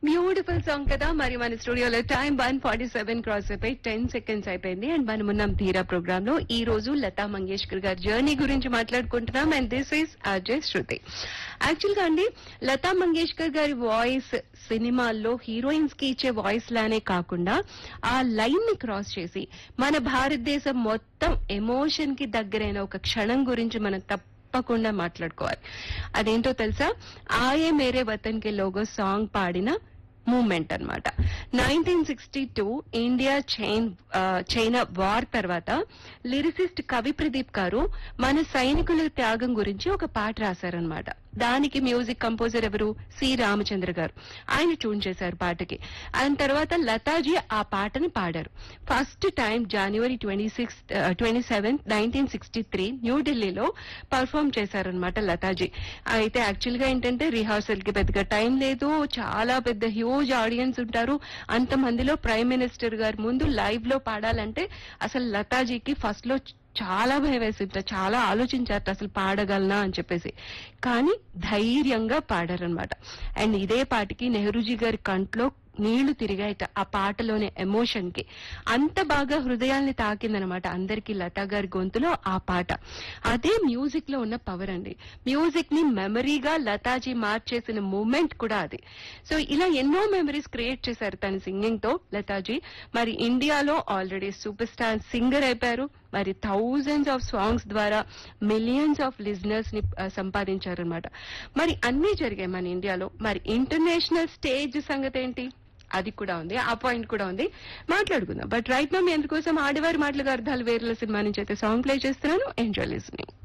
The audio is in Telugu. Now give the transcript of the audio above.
బ్యూటిఫుల్ సాంగ్ కదా మరి మన స్టూడియోలో time one forty seven cross అయిపోయి టెన్ సెకండ్స్ అయిపోయింది అండ్ మనం ఉన్నాం ధీరా ప్రోగ్రామ్ లో ఈ రోజు లతా మంగేష్కర్ గారి జర్నీ గురించి మాట్లాడుకుంటున్నాం and this is Ajay Shruti actual గా అండి లతా మంగేష్కర్ గారి వాయిస్ సినిమాల్లో హీరోయిన్స్ కి ఇచ్చే వాయిస్ లానే కాకుండా ఆ లైన్ ని క్రాస్ చేసి మన భారతదేశం మొత్తం ఎమోషన్ కి దగ్గరైన ఒక క్షణం గురించి మనం తప్ప తప్పకుండా మాట్లాడుకోవాలి అదేంటో తెలుసా ఆయే మేరే వతన్ కే లోగో సాంగ్ పాడిన మూమెంట్ అన్నమాట నైన్టీన్ సిక్స్టీ టూ ఇండియా చైన్ ఆ, చైనా వార్ తర్వాత లిరిసిస్ట్ కవి ప్రదీప్ గారు మన సైనికుల త్యాగం గురించి ఒక పాట రాశారనమాట దానికి మ్యూజిక్ కంపోజర్ ఎవరు సి రామచంద్ర గారు ఆయన ట్యూన్ చేశారు పాటకి ఆయన తర్వాత లతాజీ ఆ పాటని పాడారు ఫస్ట్ టైం జనవరి twenty six twenty seven nineteen sixty three న్యూఢిల్లీలో పర్ఫామ్ చేశారనమాట లతాజీ అయితే యాక్చువల్ గా ఏంటంటే రిహార్సల్ కి పెద్దగా టైం లేదు చాలా పెద్ద హ్యూజ్ ఆడియన్స్ ఉంటారు అంతమందిలో ప్రైమ్ మినిస్టర్ గారి ముందు లైవ్ లో పాడాలంటే అసలు లతాజీకి ఫస్ట్ లో చాలా భయం వేసింది చాలా ఆలోచించారు అసలు పాడగలనా అని చెప్పేసి కానీ ధైర్యంగా పాడారనమాట అండ్ ఇదే పాటికి నెహ్రూజీ గారి కంట్లో నీళ్లు తిరిగాయట ఆ పాటలోని ఎమోషన్ కి అంత బాగా హృదయాల్ని తాకిందనమాట అందరికి లతా గారి గొంతులో ఆ పాట అదే మ్యూజిక్ లో ఉన్న పవర్ అండి మ్యూజిక్ ని మెమరీగా లతాజీ మార్చేసిన మూమెంట్ కూడా అది సో ఇలా ఎన్నో మెమరీస్ క్రియేట్ చేశారు తన సింగింగ్ తో లతాజీ మరి ఇండియాలో ఆల్రెడీ సూపర్ స్టార్ సింగర్ అయిపోయారు మరి థౌజండ్స్ ఆఫ్ సాంగ్స్ ద్వారా మిలియన్స్ ఆఫ్ లిజనర్స్ ని ఆ, సంపాదించారనమాట మరి అన్ని జరిగాయి మన ఇండియాలో మరి ఇంటర్నేషనల్ స్టేజ్ సంగతి ఏంటి అది కూడా ఉంది ఆ పాయింట్ కూడా ఉంది మాట్లాడుకుందాం బట్ రైట్ నా మీ అందుకోసం ఆడవారి మాటలుగా అర్థాలు వేరుల సినిమా నుంచి అయితే సాంగ్ ప్లే చేస్తున్నాను ఎంజాయ్ లిస్నింగ్